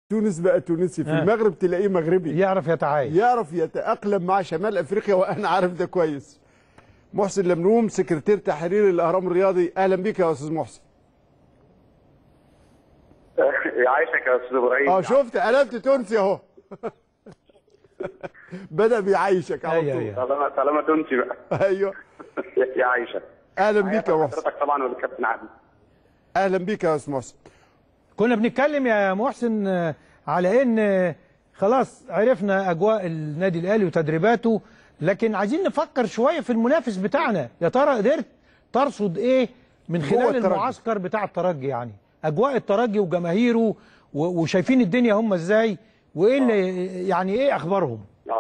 تونس بقى تونسي في آه. المغرب تلاقيه مغربي يعرف يتعايش يعرف يتأقلم مع شمال افريقيا وانا عارف ده كويس محسن لمنوم سكرتير تحرير الاهرام الرياضي اهلا بك يا استاذ محسن يعيشك يا استاذ ابراهيم اه شفت قلبت تونسي اهو بدا بيعيشك على أيوة، طول أيوة. طالما طالما تونسي بقى ايوه يعيشك اهلا بيك يا محسن حضرتك طبعا والكابتن عادل اهلا بيك يا استاذ محسن كنا بنتكلم يا محسن آه، على ان آه، خلاص عرفنا اجواء النادي الاهلي وتدريباته لكن عايزين نفكر شويه في المنافس بتاعنا يا ترى قدرت ترصد ايه من جوه خلال الترجي. المعسكر بتاع الترجي يعني اجواء الترجي وجماهيره و- وشايفين الدنيا هم ازاي وايه اللي يعني ايه اخبارهم آه.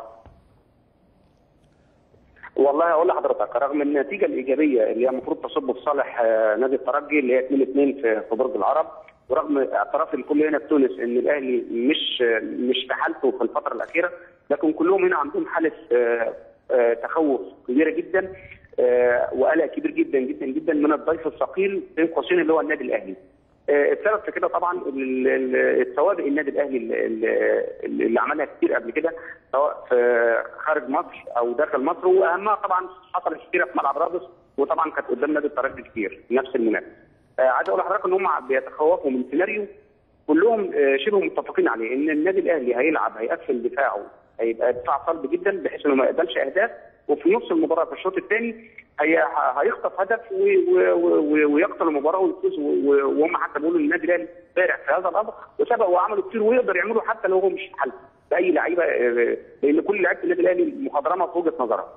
والله هقول لحضرتك رغم النتيجه الايجابيه اللي هي المفروض تصب في صالح آه، نادي الترجي اللي هي 2 2 في في برج العرب ورغم اعتراف الكل هنا في تونس ان الاهلي مش آه، مش في حالته في الفتره الاخيره لكن كلهم هنا عندهم حاله آه، آه، تخوف كبيره جدا آه، وقلق كبير جدا جدا جدا من الضيف الثقيل بين قوسين اللي هو النادي الاهلي. آه، السبب في كده طبعا ال- ال- السوابق النادي الاهلي ال- ال- اللي عملها كتير قبل كده سواء في خارج مصر او داخل مصر واهمها طبعا حصلت كتير في ملعب رابس وطبعا كانت قدام نادي الترجي كتير نفس المنافس. آه، عايز اقول لحضرتك ان هم بيتخوفوا من سيناريو كلهم آه، شبه متفقين عليه ان النادي الاهلي هيلعب هيقفل دفاعه هيبقى دفاع صلب جدا بحيث انه ما يقبلش اهداف وفي نص المباراه في الشوط الثاني هي هيخطف هدف و- و- و- ويقتل المباراه ويفوز و- و- وهم حتى بيقولوا ان النادي الاهلي بارع في هذا الامر وسبق وعملوا كتير ويقدر يعملوا حتى لو هو مش في حالته باي لعيبه آه، لان كل لعيبه النادي الاهلي مخضرمه في وجهه نظرها.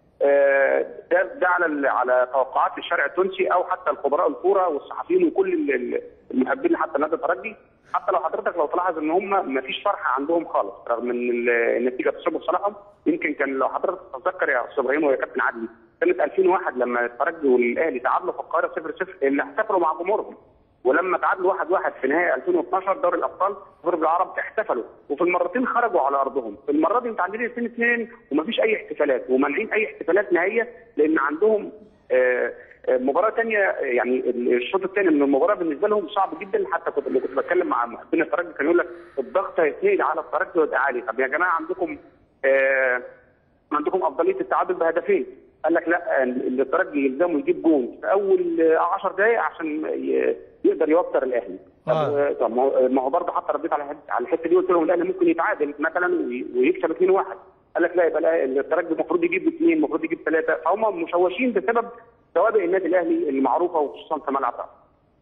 آه، ده ده على ال- على توقعات الشارع التونسي او حتى الخبراء الكوره والصحفيين وكل ال- ال- المحبين حتى نادي الترجي حتى لو حضرتك لو تلاحظ ان هم ما فيش فرحه عندهم خالص رغم ان ال- النتيجه تصب في صالحهم يمكن كان لو حضرتك تتذكر يا استاذ ابراهيم ويا كابتن عدلي سنه 2001 لما الترجي والاهلي تعادلوا في القاهره 0 0 اللي احتفلوا مع جمهورهم ولما تعادلوا 1 1 في نهائي 2012 دوري الابطال في برج العرب احتفلوا وفي المرتين خرجوا على ارضهم المره دي متعادلين 2 2 ومفيش اي احتفالات ومانعين اي احتفالات نهائيه لان عندهم آه، آه، مباراه ثانيه يعني الشوط الثاني من المباراه بالنسبه لهم صعب جدا حتى كنت اللي كنت بتكلم مع محبين الترجي كان يقول لك الضغط هيتنقل على الترجي ويبقى عالي طب يا جماعه عندكم آه، عندكم افضليه التعادل بهدفين قال لك لا ال- الترجي يلزمه يجيب جون في اول 10 دقائق عشان ي- يقدر يوتر الاهلي طب آه. طب ما هو- ما هو برضه حتى رديت على الحته على الحته دي قلت لهم الاهلي ممكن يتعادل مثلا وي- ويكسب 2-1 قال لك لا يبقى لا، الترجي المفروض يجيب اثنين المفروض يجيب ثلاثه فهم مشوشين بسبب سوابق النادي الاهلي المعروفه وخصوصا في ملعب رأس.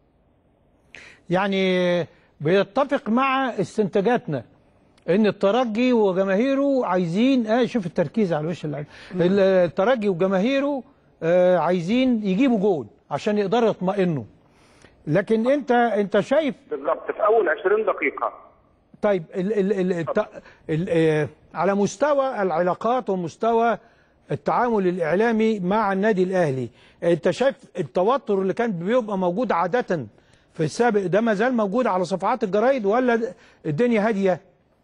يعني بيتفق مع استنتاجاتنا ان الترجي وجماهيره عايزين اه شوف التركيز على وش اللعيب ال- الترجي وجماهيره آه عايزين يجيبوا جول عشان يقدروا يطمئنوا لكن انت انت شايف بالظبط في اول 20 دقيقه طيب ال ال ال الت- ال آه، على مستوى العلاقات ومستوى التعامل الإعلامي مع النادي الأهلي أنت شايف التوتر اللي كان بيبقى موجود عادة في السابق ده ما زال موجود على صفحات الجرايد ولا الدنيا هادية؟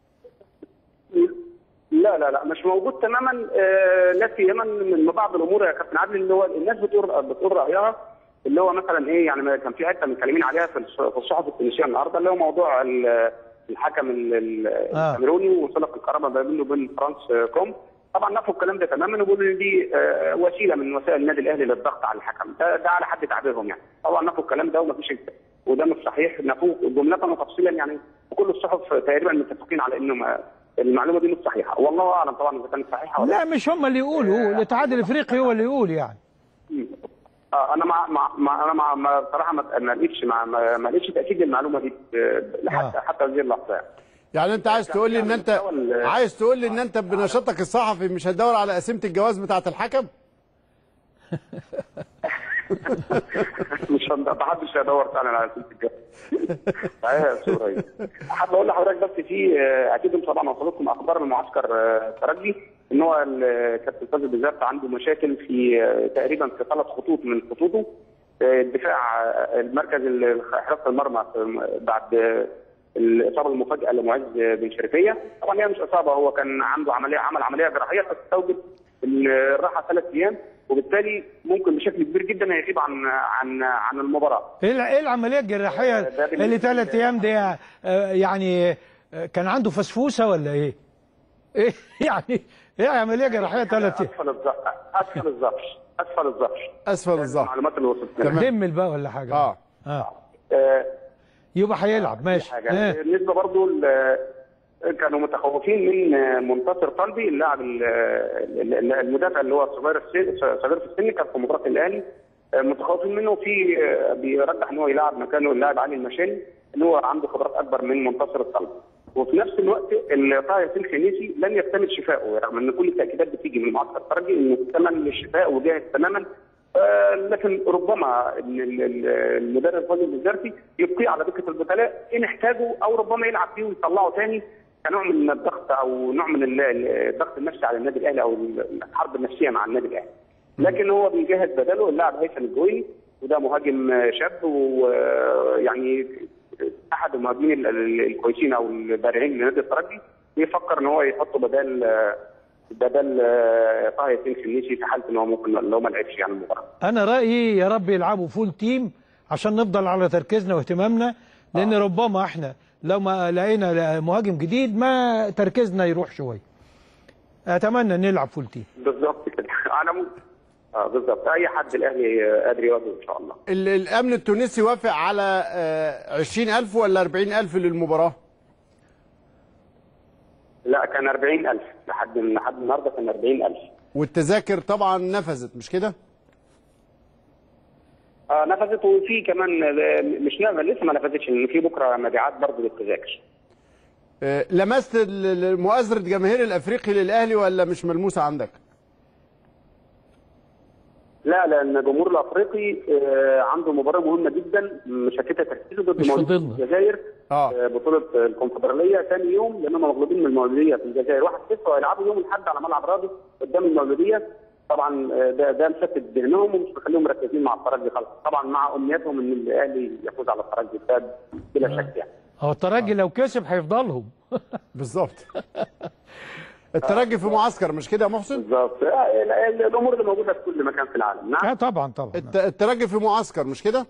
لا لا لا مش موجود تماما آه، لا سيما من بعض الامور يا كابتن عادل اللي هو الناس بتقول بتقول رايها اللي هو مثلا ايه يعني كان في حته متكلمين عليها في الص- في الصحف التونسيه النهارده اللي هو موضوع ال- الحكم ال- ال- آه. الكاميروني وصله الكهرباء ما بينه وبين فرانس كوم طبعا نفوا الكلام ده تماما وبيقولوا ان دي آه، وسيله من وسائل النادي الاهلي للضغط على الحكم ده, ده على حد تعبيرهم يعني طبعا نفوا الكلام ده ومفيش وده مش صحيح نفوه جمله وتفصيلا يعني كل الصحف تقريبا متفقين على انه ما المعلومه دي مش صحيحه والله اعلم طبعا اذا كانت صحيحه ولا لا مش هم اللي يقولوا الاتحاد الافريقي هو اللي يقول يعني آه انا مع مع مع انا مع مع- بصراحه ما ما لقيتش ما ما ما لقيتش تاكيد للمعلومه دي آه، لحتى آه. حتى هذه اللحظه يعني. يعني انت عايز تقول لي ان انت مستوى ال- عايز تقول لي ان انت بنشاطك الصحفي مش هتدور على قسيمه الجواز بتاعه الحكم مش هن- ما حدش هيدور فعلا على سلسله الجو صحيح يا استاذ ابراهيم حابب اقول لحضرتك بس في آه، اكيد انتم طبعا وصلتكم اخبار من معسكر آه، الترجي ان هو ال- كابتن فازل بالذات عنده مشاكل في آه، تقريبا في ثلاث خطوط من خطوطه آه، الدفاع آه، المركز ال- حراسه المرمى في- بعد آه، الاصابه المفاجئه لمعز بن شريفيه طبعا هي مش اصابه هو كان عنده عمليه عمل عمليه جراحيه فتستوجب الراحه ثلاث ايام وبالتالي ممكن بشكل كبير جدا هيغيب عن عن عن المباراه ايه الع- ايه العمليه الجراحيه ده بالنسبة اللي ثلاث لل- ايام دي آه، يعني آه، كان عنده فسفوسه ولا ايه؟ ايه يعني ايه عمليه جراحيه ثلاث اسفل الظهر اسفل الظهر اسفل الظهر اسفل الظهر المعلومات اللي وصلت لنا تمام. دمل بقى ولا حاجه اه اه آه، يبقى هيلعب ماشي حاجه آه. بالنسبه برضو ل- كانوا متخوفين من منتصر طلبي اللاعب ال- ال- المدافع اللي هو صغير السن صغير في السن كان في مباراه الاهلي متخوفين منه في بيرجح ان هو يلعب مكانه اللاعب علي المشاني ان هو عنده خبرات اكبر من منتصر الطلبي وفي نفس الوقت ال- طاهر سيل خنيسي لن يكتمل شفائه رغم ان كل التاكيدات بتيجي من معسكر الترجي انه اكتمل الشفاء وجاهز تماما آه، لكن ربما ال- ال- ال- المدرب فاضل البزرتي يبقيه على دكه البدلاء ان احتاجوا او ربما يلعب فيه ويطلعه تاني كنوع من الضغط او نوع من ال- ال- الضغط النفسي على النادي الاهلي او الحرب النفسيه مع النادي الاهلي. لكن هو بيجهز بداله اللاعب هيثم الجويني وده مهاجم شاب ويعني احد المهاجمين ال- ال- الكويسين او البارعين لنادي الترجي بيفكر ان هو يحطه بدل بدل طه ياسين خنيسي في حاله ان هو ممكن لو ما لعبش يعني المباراه. انا رايي يا رب يلعبوا فول تيم عشان نفضل على تركيزنا واهتمامنا لان ربما احنا لو ما لقينا مهاجم جديد ما تركيزنا يروح شويه اتمنى نلعب فول تيم بالظبط كده على مود اه بالظبط اي حد الاهلي قادر يواجهه ان شاء الله. ال- الامن التونسي وافق على آه، 20000 ولا 40000 للمباراه لا كان 40000 لحد لحد النهارده كان 40000 والتذاكر طبعا نفذت مش كده آه نفذت وفي كمان آه، مش نفذ لسه ما نفذتش لان في بكره مبيعات برضه للتذاكر. آه، لمست ال- ال- مؤازرة جماهير الافريقي للاهلي ولا مش ملموسه عندك لا لان الجمهور الافريقي آه، عنده مباراه مهمه جدا مشتته تركيزه ضد مش مولودية فاضلنا. الجزائر آه. آه، بطوله الكونفدراليه ثاني يوم لانهم مغلوبين من المولوديه في الجزائر 1-0 وهيلعبوا يوم الاحد على ملعب راضي قدام المولوديه طبعا آه، ده ده مشتت ذهنهم ومش مخليهم مركزين مع الترجي خالص طبعا مع امنياتهم ان الاهلي يفوز على الترجي ده بلا شك يعني هو الترجي لو كسب هيفضلهم بالظبط الترجي في معسكر مش كده يا محسن بالظبط آه، ال- ال- الامور اللي موجوده في كل مكان في العالم نعم اه طبعا طبعا الت- الترجي في معسكر مش كده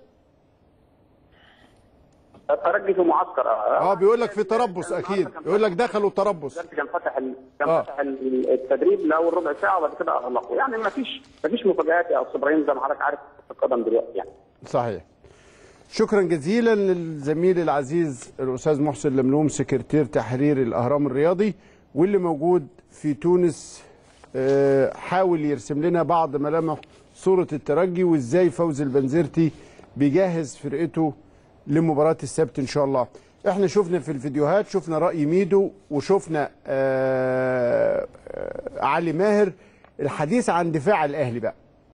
الترجي في معسكر اه بيقول لك في تربص اكيد يقول لك دخلوا تربص دلوقتي كان فتح ال... كان آه. فتح ال- التدريب لاول ربع ساعه وبعد كده اغلقه يعني ما فيش ما فيش مفاجات يا استاذ ابراهيم زي ما حضرتك عارف في القدم دلوقتي يعني صحيح شكرا جزيلا للزميل العزيز الاستاذ محسن لملوم سكرتير تحرير الاهرام الرياضي واللي موجود في تونس آه، حاول يرسم لنا بعض ملامح صوره الترجي وازاي فوز البنزرتي بيجهز فرقته لمباراه السبت ان شاء الله احنا شفنا في الفيديوهات شفنا راي ميدو وشفنا آه، آه، علي ماهر الحديث عن دفاع الاهلي بقى